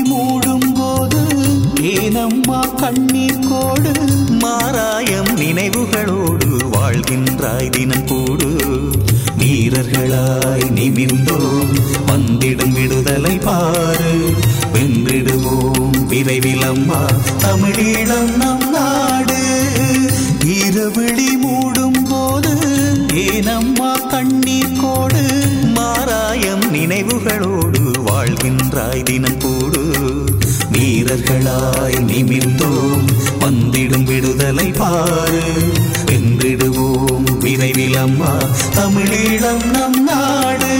மூடும் போது ஏனம்மா கண்ணீர் கோடு மாராயம் நினைவுகளோடு வாழ்கின்றாய் தினம் கூடு வீரர்களாய் நிமிர்ந்தோம் வந்திடும் விடுதலை பாரு வென்றிடுவோம் விரைவில் அம்மா தமிழீழம் நம் நாடு இரவிழி மூடும் போது ஏனம்மா கண்ணீர் கோடு மாராயம் நினைவுகளோடு வாழ்கின்றாய் தினம் கூடு வீரர்களாய் நிமிர்ந்தோம் வந்திடும் விடுதலை பாரு வென்றிடுவோம் விரைவில் அம்மா தமிழீழம் நம் நாடு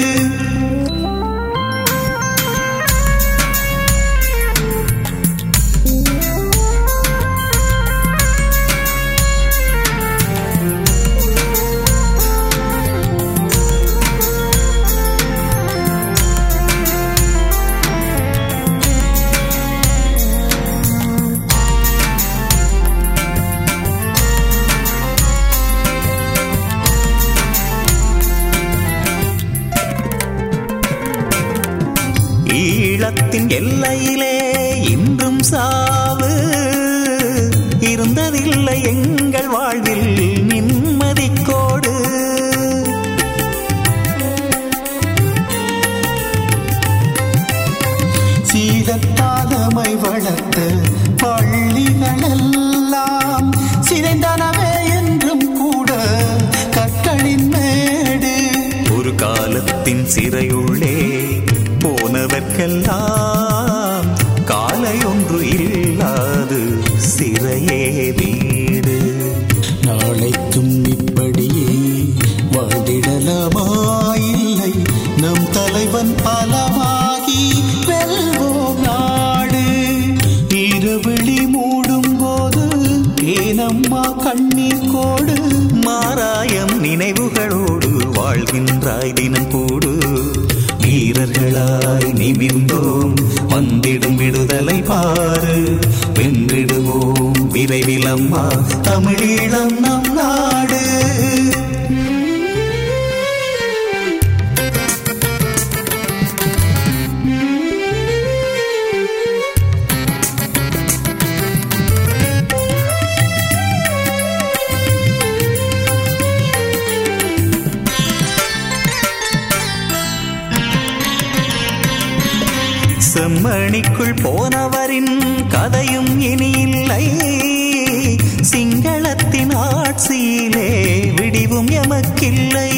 ஈழத்தின் எல்லையிலே இன்றும் சாவு இருந்ததில்லை எங்கள் வாழ்வில் நிம்மதி கோடு சீதத்தாதமை வளர்த்த பள்ளிகளெல்லாம் சிதைந்தனவே என்றும் கூட கற்களின் மேடு ஒரு காலத்தின் சிறையுள்ளே போனவர்க்கெல்லாம் காலை ஒன்று இல்லாது சிறையே வீடு நாளைக்கும் இப்படியே வாழ்ந்திடலாமா இல்லை நம் தலைவன் பலமாகி வெல்வோம் நாடு இரவிழி மூடும் போது ஏனம்மா கண்ணீர் கோடு மாராயம் நினைவுகளோடு வாழ்கின்றாய் தினம் கூடு வீரர்களாய் நிமிர்ந்தோம் வந்திடும் விடுதலை பாரு வென்றிடுவோம் விரைவில் அம்மா தமிழீழம் நம் நாடு செம்மணிக்குள் போனவரின் கதையும் இனி இல்லை சிங்களத்தின் ஆட்சியிலே விடிவும் எமக்கில்லை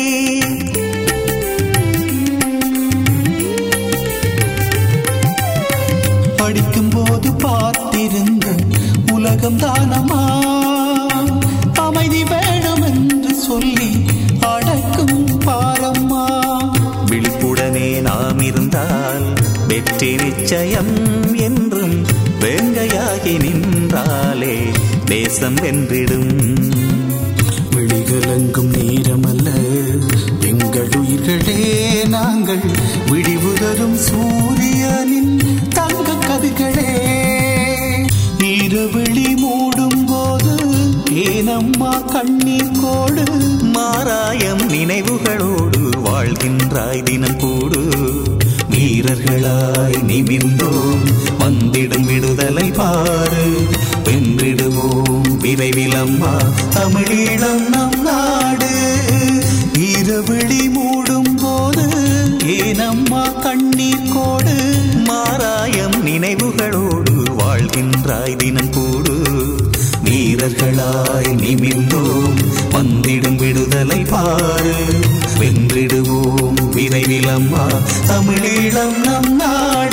படிக்கும் போது பார்த்திருந்த உலகம் தானமா அமைதி வேணும் என்று சொல்லி அடக்கும் பாரம்மா விழிப்புடனே நாம் இருந்தால் வெற்றி நிச்சயம் என்றும் வேங்கையாகி நின்றாலே தேசம் வென்றிடும் விழிகளெங்கும் நேரமல்ல எங்கள் உயிர்களே நாங்கள் விடிவு தரும் சூரியனின் தங்க கதிர்களே இரவிழி மூடும் போது ஏனம்மா கண்ணீர் கோடு மாராயம் நினைவுகளோடு வாழ்கின்றாய் தினம் கூடு வீரர்களாய் நிமிர்ந்தோம் வந்திடும் விடுதலை பாரு வென்றிடுவோம் விரைவில் அம்மா தமிழீழம் நம் நாடு இரவிழி மூடும் போது ஏனம்மா கண்ணீர் கோடு மாராயம் நினைவுகளோடு வாழ்கின்றாய் தினம் கூடு வீரர்களாய் நிமிர்ந்தோம் வந்திடும் விடுதலை பாரு வென்றிடுவோம் விரைவில் அம்மா தமிழீழம் நம் நாடு